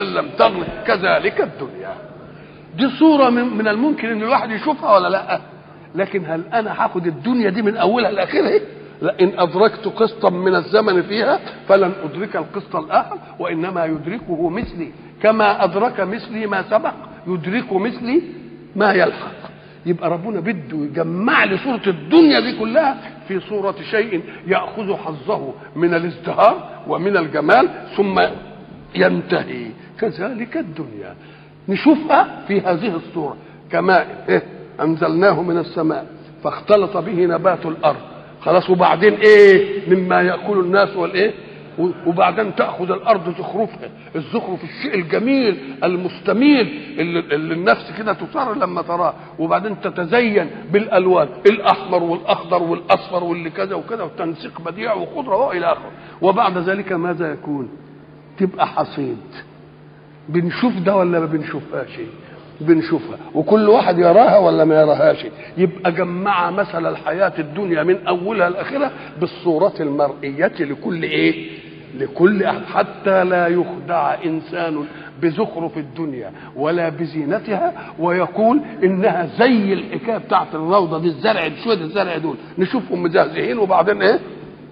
لم تغن كذلك الدنيا دي صورة من, من الممكن ان الواحد يشوفها ولا لا لكن هل انا هاخد الدنيا دي من اولها لاخرها لئن ادركت قسطا من الزمن فيها فلن ادرك القسط الاخر وانما يدركه مثلي كما ادرك مثلي ما سبق يدرك مثلي ما يلحق يبقى ربنا بده يجمع لي صورة الدنيا دي كلها في صورة شيء يأخذ حظه من الازدهار ومن الجمال ثم ينتهي كذلك الدنيا نشوفها في هذه الصورة كماء إيه؟ أنزلناه من السماء فاختلط به نبات الأرض خلاص وبعدين إيه مما يأكل الناس والإيه وبعدين تاخذ الارض زخرفها الزخرف الشيء الجميل المستميل اللي, اللي النفس كده تصر لما تراه وبعدين تتزين بالالوان الاحمر والاخضر والاصفر واللي كذا وكذا وتنسيق بديع وخضره والى اخره وبعد ذلك ماذا يكون تبقى حصيد بنشوف ده ولا ما بنشوفهاش بنشوفها وكل واحد يراها ولا ما يراهاش يبقى جمع مثل الحياة الدنيا من أولها لآخرها بالصورة المرئية لكل إيه لكل أحد حتى لا يخدع إنسان بزخرف الدنيا ولا بزينتها ويقول إنها زي الحكاية بتاعت الروضة دي الزرع شوية الزرع دول نشوفهم مزهزهين وبعدين إيه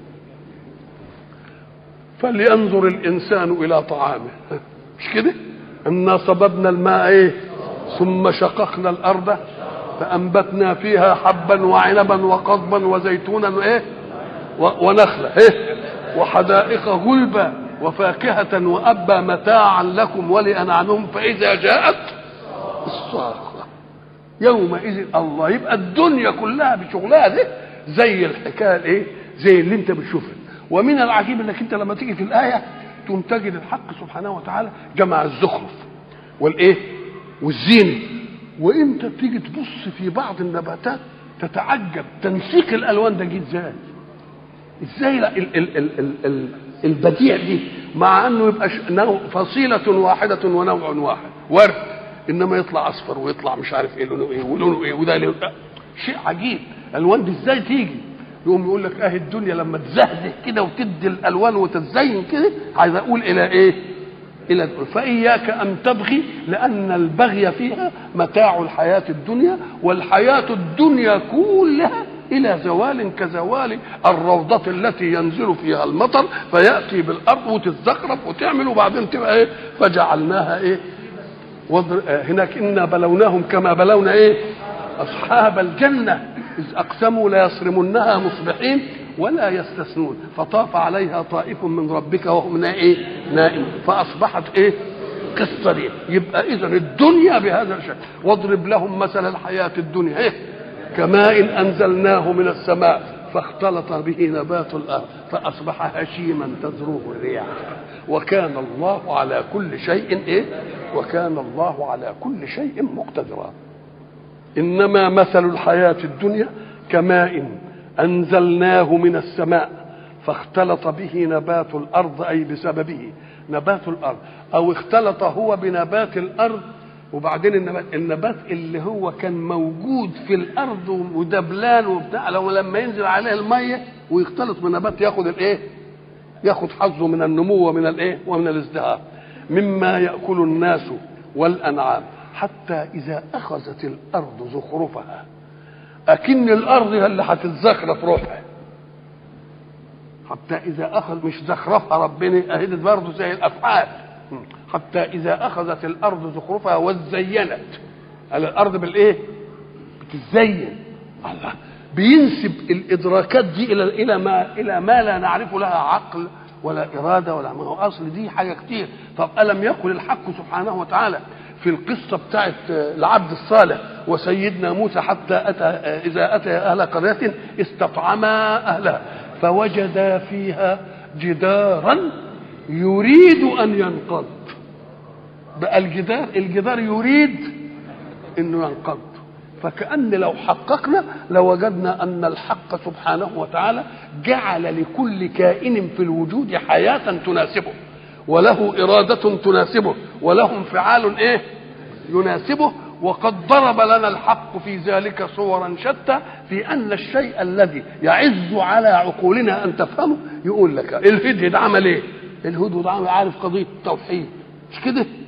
فلينظر الإنسان إلى طعامه مش كده إنا صببنا الماء إيه ثم شققنا الارض فانبتنا فيها حبا وعنبا وقضبا وزيتونا ايه ونخله ايه وحدائق غلبا وفاكهة وأبا متاعا لكم ولأنعامهم فإذا جاءت الصاخة يومئذ الله يبقى الدنيا كلها بشغلها دي زي الحكاية الايه زي اللي انت بتشوفها ومن العجيب انك انت لما تيجي في الآية تقوم تجد الحق سبحانه وتعالى جمع الزخرف والايه والزينة وانت تيجي تبص في بعض النباتات تتعجب تنسيق الالوان ده جه ازاي ازاي ال ال ال ال ال البديع دي مع انه يبقى نوع فصيلة واحدة ونوع واحد ورد انما يطلع اصفر ويطلع مش عارف ايه لونه ايه ولونه ايه وده لونه شيء عجيب الالوان دي ازاي تيجي يقوم يقول لك اه الدنيا لما تزهزه كده وتدي الالوان وتتزين كده عايز اقول الى ايه الى فاياك ان تبغي لان البغي فيها متاع الحياه الدنيا والحياه الدنيا كلها الى زوال كزوال الروضه التي ينزل فيها المطر فياتي بالارض وتتزخرف وتعمل وبعدين تبقى ايه فجعلناها ايه وضر... هناك انا بلوناهم كما بلونا ايه اصحاب الجنه اذ اقسموا ليصرمنها مصبحين ولا يستثنون فطاف عليها طائف من ربك وهم ايه نائم فاصبحت ايه قصه دي يبقى اذا الدنيا بهذا الشكل واضرب لهم مثل الحياه الدنيا ايه كماء انزلناه من السماء فاختلط به نبات الارض فاصبح هشيما تذروه الرياح وكان الله على كل شيء ايه وكان الله على كل شيء مقتدرا انما مثل الحياه الدنيا كماء انزلناه من السماء فاختلط به نبات الارض اي بسببه نبات الارض او اختلط هو بنبات الارض وبعدين النبات, النبات اللي هو كان موجود في الارض ودبلان وبتاع لو لما ينزل عليه الميه ويختلط بنبات ياخد الايه؟ ياخد حظه من النمو ومن الايه؟ ومن الازدهار مما ياكل الناس والانعام حتى اذا اخذت الارض زخرفها اكن الارض هي اللي هتتزخرف روحها حتى اذا اخذ مش زخرفها ربنا اهدت برضه زي الافعال حتى اذا اخذت الارض زخرفها وزينت على الارض بالايه بتزين الله بينسب الادراكات دي الى الى ما الى ما لا نعرف لها عقل ولا اراده ولا ما هو اصل دي حاجه كتير طب الم يقل الحق سبحانه وتعالى في القصه بتاعت العبد الصالح وسيدنا موسى حتى اتى اذا اتى اهل قريه استطعما اهلها فوجدا فيها جدارا يريد ان ينقض بقى الجدار الجدار يريد انه ينقض فكأن لو حققنا لوجدنا أن الحق سبحانه وتعالى جعل لكل كائن في الوجود حياة تناسبه وله إرادة تناسبه وله انفعال إيه يناسبه وقد ضرب لنا الحق في ذلك صورا شتى في أن الشيء الذي يعز على عقولنا أن تفهمه يقول لك الهدهد عمل إيه الهدهد عمل عارف قضية التوحيد مش كده